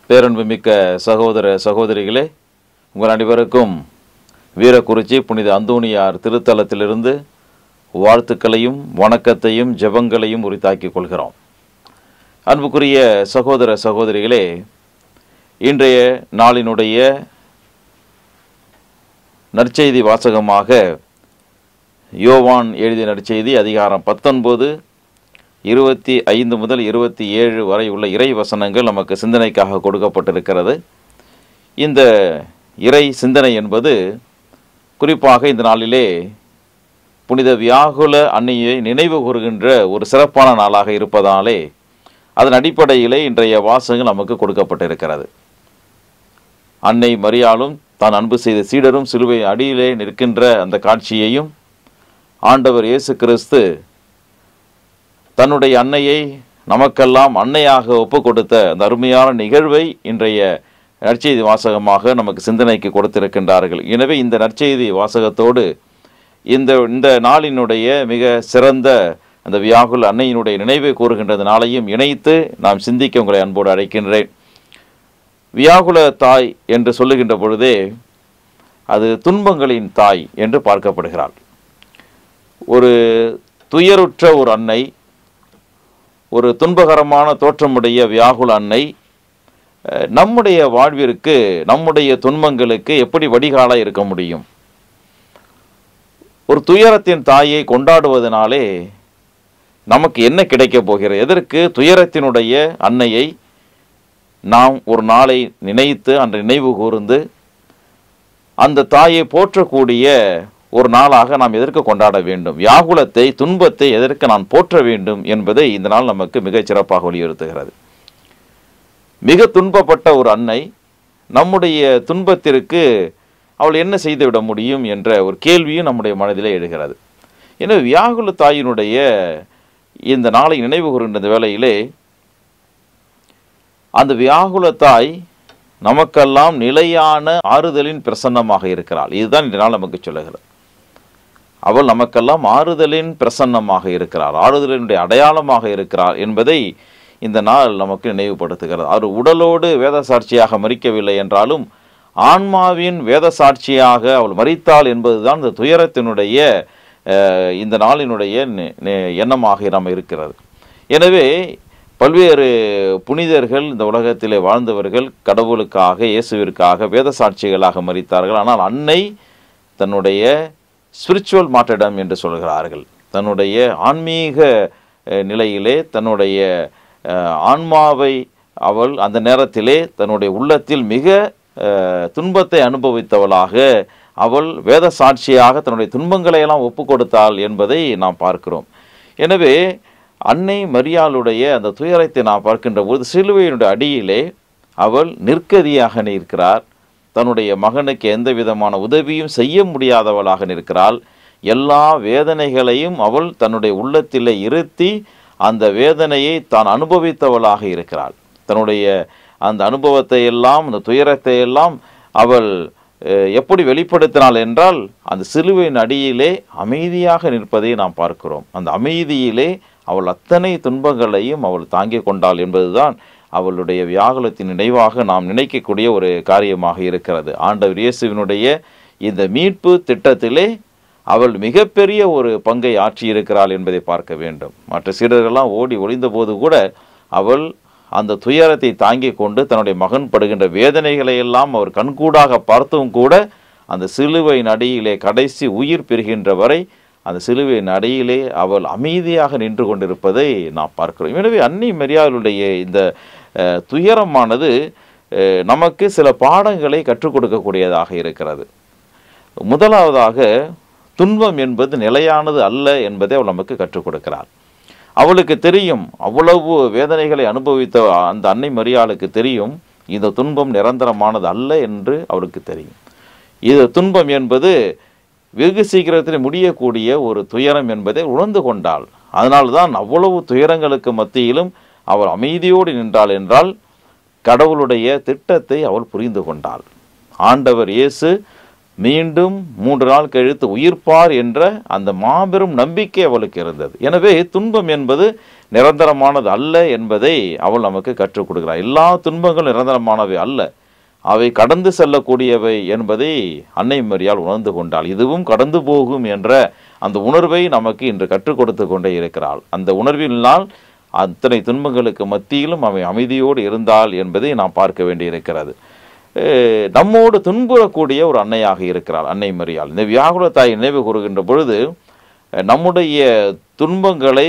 பேரன்புமிக்க சகோதர சகோதரிகளே உங்கள் அனைவருக்கும் வீரக்குறிச்சி புனித அந்தோணியார் திருத்தலத்திலிருந்து வாழ்த்துக்களையும் வணக்கத்தையும் ஜெபங்களையும் உரித்தாக்கிக் கொள்கிறோம் அன்புக்குரிய சகோதர சகோதரிகளே இன்றைய நாளினுடைய நற்செய்தி வாசகமாக யோவான் எழுதிய நற்செய்தி அதிகாரம் பத்தொன்பது இருபத்தி ஐந்து முதல் இருபத்தி ஏழு வரை உள்ள இறை வசனங்கள் நமக்கு சிந்தனைக்காக கொடுக்கப்பட்டிருக்கிறது இந்த இறை சிந்தனை என்பது குறிப்பாக இந்த நாளிலே புனித வியாகுல அன்னையை நினைவு கூறுகின்ற ஒரு சிறப்பான நாளாக இருப்பதாலே அதன் அடிப்படையிலே இன்றைய வாசகங்கள் நமக்கு கொடுக்கப்பட்டிருக்கிறது அன்னை மரியாளும் தான் அன்பு செய்த சீடரும் சிலுவை அடியிலே நிற்கின்ற அந்த காட்சியையும் ஆண்டவர் இயேசு கிறிஸ்து தன்னுடைய அன்னையை நமக்கெல்லாம் அன்னையாக ஒப்பு கொடுத்த அந்த அருமையான நிகழ்வை இன்றைய நற்செய்தி வாசகமாக நமக்கு சிந்தனைக்கு கொடுத்திருக்கின்றார்கள் எனவே இந்த நற்செய்தி வாசகத்தோடு இந்த இந்த நாளினுடைய மிக சிறந்த அந்த வியாகுல் அன்னையினுடைய நினைவை கூறுகின்றது நாளையும் இணைத்து நாம் சிந்திக்க உங்களை அன்போடு அழைக்கின்றேன் வியாகுல தாய் என்று சொல்லுகின்ற பொழுதே அது துன்பங்களின் தாய் என்று பார்க்கப்படுகிறாள் ஒரு துயருற்ற ஒரு அன்னை ஒரு துன்பகரமான தோற்றமுடைய வியாகுல அன்னை அஹ், நம்முடைய வாழ்விற்கு நம்முடைய துன்பங்களுக்கு எப்படி வடிகால இருக்க முடியும் ஒரு துயரத்தின் தாயை கொண்டாடுவதனாலே நமக்கு என்ன கிடைக்கப் போகிறது எதற்கு துயரத்தினுடைய அன்னையை நாம் ஒரு நாளை நினைத்து அந்த நினைவு கூர்ந்து அந்த தாயை போற்றக்கூடிய ஒரு நாளாக நாம் எதற்கு கொண்டாட வேண்டும் வியாகுலத்தை துன்பத்தை எதற்கு நான் போற்ற வேண்டும் என்பதை இந்த நாள் நமக்கு மிகச் சிறப்பாக வலியுறுத்துகிறது மிக துன்பப்பட்ட ஒரு அன்னை நம்முடைய துன்பத்திற்கு அவள் என்ன செய்துவிட முடியும் என்ற ஒரு கேள்வியும் நம்முடைய மனதிலே எழுகிறது எனவே வியாகுல தாயினுடைய இந்த நாளை நினைவு கூறுகின்ற இந்த வேளையிலே அந்த வியாகுல தாய் நமக்கெல்லாம் நிலையான ஆறுதலின் பிரசன்னமாக இருக்கிறாள் இதுதான் இந்த நாள் நமக்கு சொல்லுகிறது அவள் நமக்கெல்லாம் ஆறுதலின் பிரசன்னமாக இருக்கிறார் ஆறுதலினுடைய அடையாளமாக இருக்கிறார் என்பதை இந்த நாள் நமக்கு நினைவுபடுத்துகிறது அவர் உடலோடு வேத சாட்சியாக மறிக்கவில்லை என்றாலும் ஆன்மாவின் வேத சாட்சியாக அவள் மறித்தாள் என்பதுதான் இந்த துயரத்தினுடைய அஹ், இந்த நாளினுடைய நெ- நெ- எண்ணமாக நாம் இருக்கிறது எனவே பல்வேறு புனிதர்கள் இந்த உலகத்திலே வாழ்ந்தவர்கள் கடவுளுக்காக இயேசுவிற்காக வேத சாட்சிகளாக மறித்தார்கள் ஆனால் அன்னை தன்னுடைய ஸ்பிரிச்சுவல் மாற்றிடம் என்று சொல்கிறார்கள் தன்னுடைய ஆன்மீக அஹ், நிலையிலே தன்னுடைய அஹ், ஆன்மாவை அவள் அந்த நேரத்திலே தன்னுடைய உள்ளத்தில் மிக அஹ், துன்பத்தை அனுபவித்தவளாக அவள் வேத சாட்சியாக தன்னுடைய துன்பங்களை எல்லாம் ஒப்பு கொடுத்தாள் என்பதை நாம் பார்க்கிறோம் எனவே அன்னை மரியாளுடைய அந்த துயரத்தை நாம் பார்க்கின்ற போது சிலுவையினுடைய அடியிலே அவள் நிற்கதியாக நிற்கிறார் தன்னுடைய மகனுக்கு எந்த விதமான உதவியும் செய்ய முடியாதவளாக நிற்கிறாள் எல்லா வேதனைகளையும் அவள் தன்னுடைய உள்ளத்திலே இருத்தி அந்த வேதனையை தான் அனுபவித்தவளாக இருக்கிறாள் தன்னுடைய அந்த அனுபவத்தை எல்லாம் அந்த துயரத்தை எல்லாம் அவள் அஹ், எப்படி வெளிப்படுத்தினாள் என்றால் அந்த சிலுவையின் அடியிலே அமைதியாக நிற்பதை நாம் பார்க்கிறோம் அந்த அமைதியிலே அவள் அத்தனை துன்பங்களையும் அவள் தாங்கிக் கொண்டாள் என்பதுதான் அவளுடைய வியாகுலத்தின் நினைவாக நாம் நினைக்கக்கூடிய ஒரு காரியமாக இருக்கிறது ஆண்டவர் இயேசுவினுடைய இந்த மீட்பு திட்டத்திலே அவள் மிகப்பெரிய ஒரு பங்கை ஆற்றியிருக்கிறாள் என்பதை பார்க்க வேண்டும் மற்ற சீடர்கள்லாம் ஓடி ஒளிந்த போது கூட அவள் அந்த துயரத்தை தாங்கிக் கொண்டு தன்னுடைய மகன் படுகின்ற வேதனைகளை எல்லாம் அவர் கண்கூடாக பார்த்தும் கூட அந்த சிலுவையின் அடியிலே கடைசி உயிர் பெறுகின்ற வரை அந்த சிலுவையின் அடியிலே அவள் அமைதியாக நின்று கொண்டிருப்பதை நாம் பார்க்கிறோம் எனவே அன்னை மரியாளுடைய இந்த அஹ், துயரமானது அஹ், நமக்கு சில பாடங்களை கற்றுக் கொடுக்கக்கூடியதாக இருக்கிறது முதலாவதாக துன்பம் என்பது நிலையானது அல்ல என்பதை அவள் நமக்கு கற்றுக் கொடுக்கிறார் அவளுக்கு தெரியும் அவ்வளவு வேதனைகளை அனுபவித்த அந்த அன்னை மரியாளுக்கு தெரியும் இந்த துன்பம் நிரந்தரமானது அல்ல என்று அவளுக்கு தெரியும் இது துன்பம் என்பது வெகு சீக்கிரத்தில் முடியக்கூடிய ஒரு துயரம் என்பதை உணர்ந்து கொண்டாள் அதனால்தான் அவ்வளவு துயரங்களுக்கு மத்தியிலும் அவள் அமைதியோடு நின்றாள் என்றால் கடவுளுடைய திட்டத்தை அவள் புரிந்து கொண்டாள் ஆண்டவர் இயேசு மீண்டும் மூன்று நாள் கழித்து உயிர்ப்பார் என்ற அந்த மாபெரும் நம்பிக்கை அவளுக்கு இருந்தது எனவே துன்பம் என்பது நிரந்தரமானது அல்ல என்பதை அவள் நமக்கு கற்றுக் கொடுக்கிறார் எல்லா துன்பங்களும் நிரந்தரமானவை அல்ல அவை கடந்து செல்லக்கூடியவை என்பதை அன்னை மரியால் உணர்ந்து கொண்டாள் இதுவும் கடந்து போகும் என்ற அந்த உணர்வை நமக்கு இன்று கற்றுக் கொடுத்து கொண்டே இருக்கிறாள் அந்த உணர்வினால் அத்தனை துன்பங்களுக்கு மத்தியிலும் அவை அமைதியோடு இருந்தாள் என்பதை நாம் பார்க்க வேண்டியிருக்கிறது அஹ் நம்மோடு துன்புறக்கூடிய ஒரு அன்னையாக இருக்கிறாள் அன்னை மரியாள் இந்த வியாகுல தாய் நினைவு கூறுகின்ற பொழுது அஹ் நம்முடைய துன்பங்களை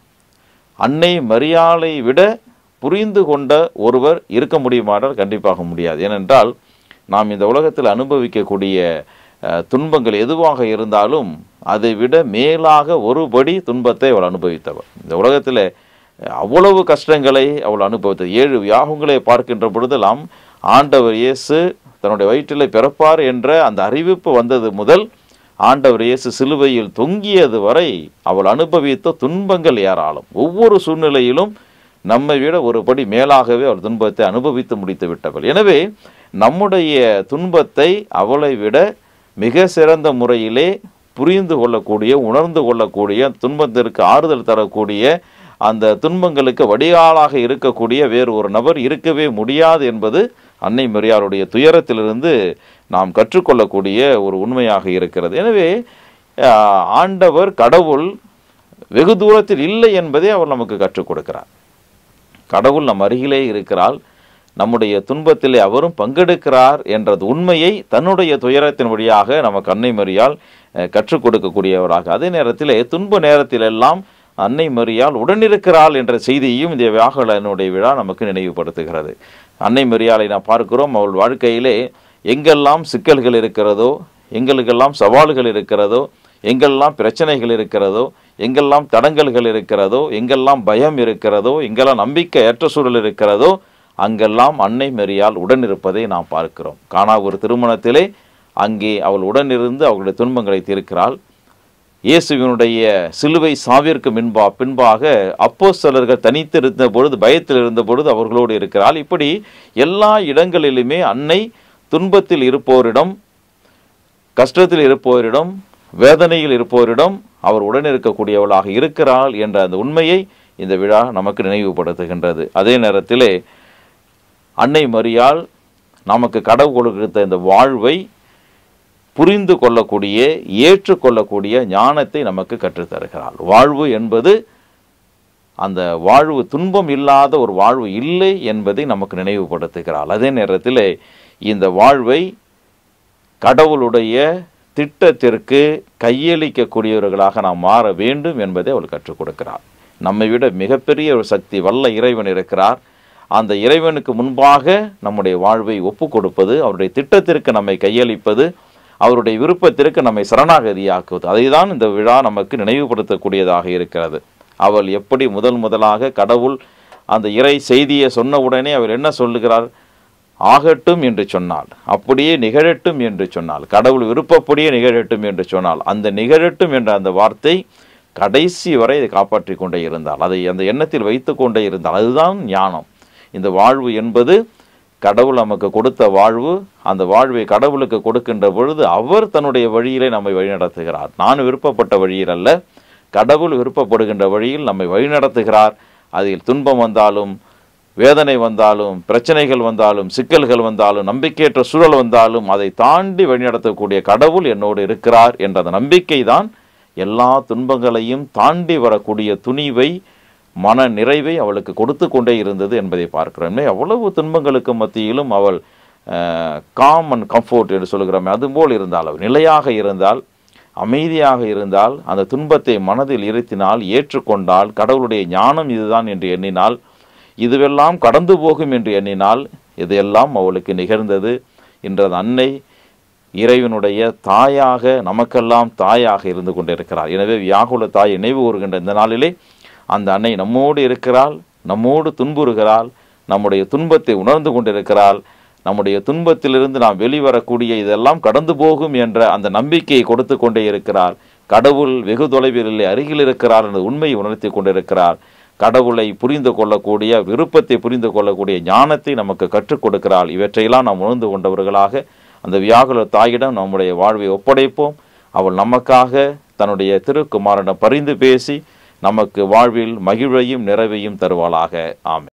அன்னை மரியாளை விட புரிந்து கொண்ட ஒருவர் இருக்க முடியுமானால் கண்டிப்பாக முடியாது ஏனென்றால் நாம் இந்த உலகத்தில் அனுபவிக்கக்கூடிய அஹ், துன்பங்கள் எதுவாக இருந்தாலும் அதை விட மேலாக ஒருபடி துன்பத்தை அவள் அனுபவித்தவள் இந்த உலகத்தில் அவ்வளவு கஷ்டங்களை அவள் அனுபவித்தது ஏழு யாகங்களை பார்க்கின்ற பொழுதெல்லாம் ஆண்டவர் இயேசு தன்னுடைய வயிற்றிலே பிறப்பார் என்ற அந்த அறிவிப்பு வந்தது முதல் ஆண்டவர் இயேசு சிலுவையில் தொங்கியது வரை அவள் அனுபவித்த துன்பங்கள் ஏராளம் ஒவ்வொரு சூழ்நிலையிலும் நம்மை விட ஒரு படி மேலாகவே அவள் துன்பத்தை அனுபவித்து முடித்து விட்டவள் எனவே நம்முடைய துன்பத்தை அவளை விட மிக சிறந்த முறையிலே புரிந்து கொள்ளக்கூடிய உணர்ந்து கொள்ளக்கூடிய துன்பத்திற்கு ஆறுதல் தரக்கூடிய அந்த துன்பங்களுக்கு வடிகாலாக இருக்கக்கூடிய வேறு ஒரு நபர் இருக்கவே முடியாது என்பது அன்னை மரியாளுடைய துயரத்திலிருந்து நாம் கற்றுக்கொள்ளக்கூடிய ஒரு உண்மையாக இருக்கிறது எனவே ஆஹ், ஆண்டவர் கடவுள் வெகு தூரத்தில் இல்லை என்பதை அவர் நமக்கு கற்றுக் கொடுக்கிறார் கடவுள் நம் அருகிலே இருக்கிறாள் நம்முடைய துன்பத்திலே அவரும் பங்கெடுக்கிறார் என்றது உண்மையை தன்னுடைய துயரத்தின் வழியாக நமக்கு அன்னை மரியால் அஹ், கற்றுக் கொடுக்கக்கூடியவராக அதே நேரத்திலே துன்ப நேரத்திலெல்லாம் அன்னை மரியால் உடனிருக்கிறாள் என்ற செய்தியையும் இந்த வியாகலனுடைய விழா நமக்கு நினைவுபடுத்துகிறது அன்னை மரியாலை நாம் பார்க்கிறோம் அவள் வாழ்க்கையிலே எங்கெல்லாம் சிக்கல்கள் இருக்கிறதோ எங்களுக்கெல்லாம் சவால்கள் இருக்கிறதோ எங்கெல்லாம் பிரச்சனைகள் இருக்கிறதோ எங்கெல்லாம் தடங்கல்கள் இருக்கிறதோ எங்கெல்லாம் பயம் இருக்கிறதோ எங்கெல்லாம் நம்பிக்கையற்ற சூழல் இருக்கிறதோ அங்கெல்லாம் அன்னை மரியால் உடன் இருப்பதை நாம் பார்க்கிறோம் காணா ஒரு திருமணத்திலே அங்கே அவள் உடனிருந்து அவளுடைய துன்பங்களை தீர்க்கிறாள் இயேசுவினுடைய சிலுவை சாவிற்கு முன்பா பின்பாக அப்போஸ்தலர்கள் தனித்திருந்த பொழுது பயத்தில் இருந்த பொழுது அவர்களோடு இருக்கிறாள் இப்படி எல்லா இடங்களிலுமே அன்னை துன்பத்தில் இருப்போரிடம் கஷ்டத்தில் இருப்போரிடம் வேதனையில் இருப்போரிடம் அவர் உடன் இருக்கக்கூடியவளாக இருக்கிறாள் என்ற அந்த உண்மையை இந்த விழா நமக்கு நினைவுபடுத்துகின்றது அதே நேரத்திலே அன்னை மரியாள் நமக்கு கடவுள் கொடுத்த இந்த வாழ்வை புரிந்து கொள்ளக்கூடிய ஏற்றுக்கொள்ளக்கூடிய ஞானத்தை நமக்கு கற்றுத்தருகிறாள் வாழ்வு என்பது அந்த வாழ்வு துன்பம் இல்லாத ஒரு வாழ்வு இல்லை என்பதை நமக்கு நினைவுபடுத்துகிறாள் அதே நேரத்தில் இந்த வாழ்வை கடவுளுடைய திட்டத்திற்கு கையளிக்கக்கூடியவர்களாக நாம் மாற வேண்டும் என்பதை அவள் கற்றுக் கொடுக்கிறார் நம்மை விட மிகப்பெரிய ஒரு சக்தி வல்ல இறைவன் இருக்கிறார் அந்த இறைவனுக்கு முன்பாக நம்முடைய வாழ்வை ஒப்பு கொடுப்பது அவருடைய திட்டத்திற்கு நம்மை கையளிப்பது அவருடைய விருப்பத்திற்கு நம்மை சரணாகதியாக்குவது அதை தான் இந்த விழா நமக்கு நினைவுபடுத்தக்கூடியதாக இருக்கிறது அவள் எப்படி முதல் முதலாக கடவுள் அந்த இறை செய்தியை சொன்ன உடனே அவர் என்ன சொல்லுகிறார் ஆகட்டும் என்று சொன்னாள் அப்படியே நிகழட்டும் என்று சொன்னாள் கடவுள் விருப்பப்படியே நிகழட்டும் என்று சொன்னால் அந்த நிகழட்டும் என்ற அந்த வார்த்தை கடைசி வரை இதை காப்பாற்றி கொண்டே இருந்தால் அதை அந்த எண்ணத்தில் வைத்து கொண்டே இருந்தால் அதுதான் ஞானம் இந்த வாழ்வு என்பது கடவுள் நமக்கு கொடுத்த வாழ்வு அந்த வாழ்வை கடவுளுக்கு கொடுக்கின்ற பொழுது அவர் தன்னுடைய வழியிலே நம்மை வழிநடத்துகிறார் நான் விருப்பப்பட்ட வழியில் அல்ல கடவுள் விருப்பப்படுகின்ற வழியில் நம்மை வழிநடத்துகிறார் அதில் துன்பம் வந்தாலும் வேதனை வந்தாலும் பிரச்சனைகள் வந்தாலும் சிக்கல்கள் வந்தாலும் நம்பிக்கையற்ற சூழல் வந்தாலும் அதை தாண்டி வழிநடத்தக்கூடிய கடவுள் என்னோடு இருக்கிறார் என்ற அந்த நம்பிக்கை தான் எல்லா துன்பங்களையும் தாண்டி வரக்கூடிய துணிவை மன நிறைவை அவளுக்கு கொடுத்து கொண்டே இருந்தது என்பதை பார்க்கிறோம் அவ்வளவு துன்பங்களுக்கு மத்தியிலும் அவள் காம் அண்ட் கம்ஃபோர்ட் என்று சொல்கிறோமே அதுபோல் இருந்தால் அவள் நிலையாக இருந்தால் அமைதியாக இருந்தால் அந்த துன்பத்தை மனதில் இருத்தினால் ஏற்றுக்கொண்டால் கடவுளுடைய ஞானம் இதுதான் என்று எண்ணினால் இதுவெல்லாம் கடந்து போகும் என்று எண்ணினால் இதையெல்லாம் அவளுக்கு நிகழ்ந்தது இன்று அந்த அன்னை இறைவனுடைய தாயாக நமக்கெல்லாம் தாயாக இருந்து கொண்டிருக்கிறார் எனவே வியாகுல தாய் நினைவு கூறுகின்ற இந்த நாளிலே அந்த அன்னை நம்மோடு இருக்கிறாள் நம்மோடு துன்புறுகிறாள் நம்முடைய துன்பத்தை உணர்ந்து கொண்டிருக்கிறாள் நம்முடைய துன்பத்திலிருந்து நாம் வெளிவரக்கூடிய இதெல்லாம் கடந்து போகும் என்ற அந்த நம்பிக்கையை கொடுத்து கொண்டே இருக்கிறார் கடவுள் வெகு தொலைவில் இல்லை அருகில் இருக்கிறார் என்ற உண்மையை உணர்த்தி கொண்டிருக்கிறார் கடவுளை புரிந்து கொள்ளக்கூடிய விருப்பத்தை புரிந்து கொள்ளக்கூடிய ஞானத்தை நமக்கு கற்றுக் கொடுக்கிறாள் இவற்றையெல்லாம் நாம் உணர்ந்து கொண்டவர்களாக அந்த வியாகுல தாயிடம் நம்முடைய வாழ்வை ஒப்படைப்போம் அவள் நமக்காக தன்னுடைய திருக்குமாரனிடம் பரிந்து பேசி நமக்கு வாழ்வில் மகிழ்வையும் நிறைவையும் தருவாளாக ஆமென்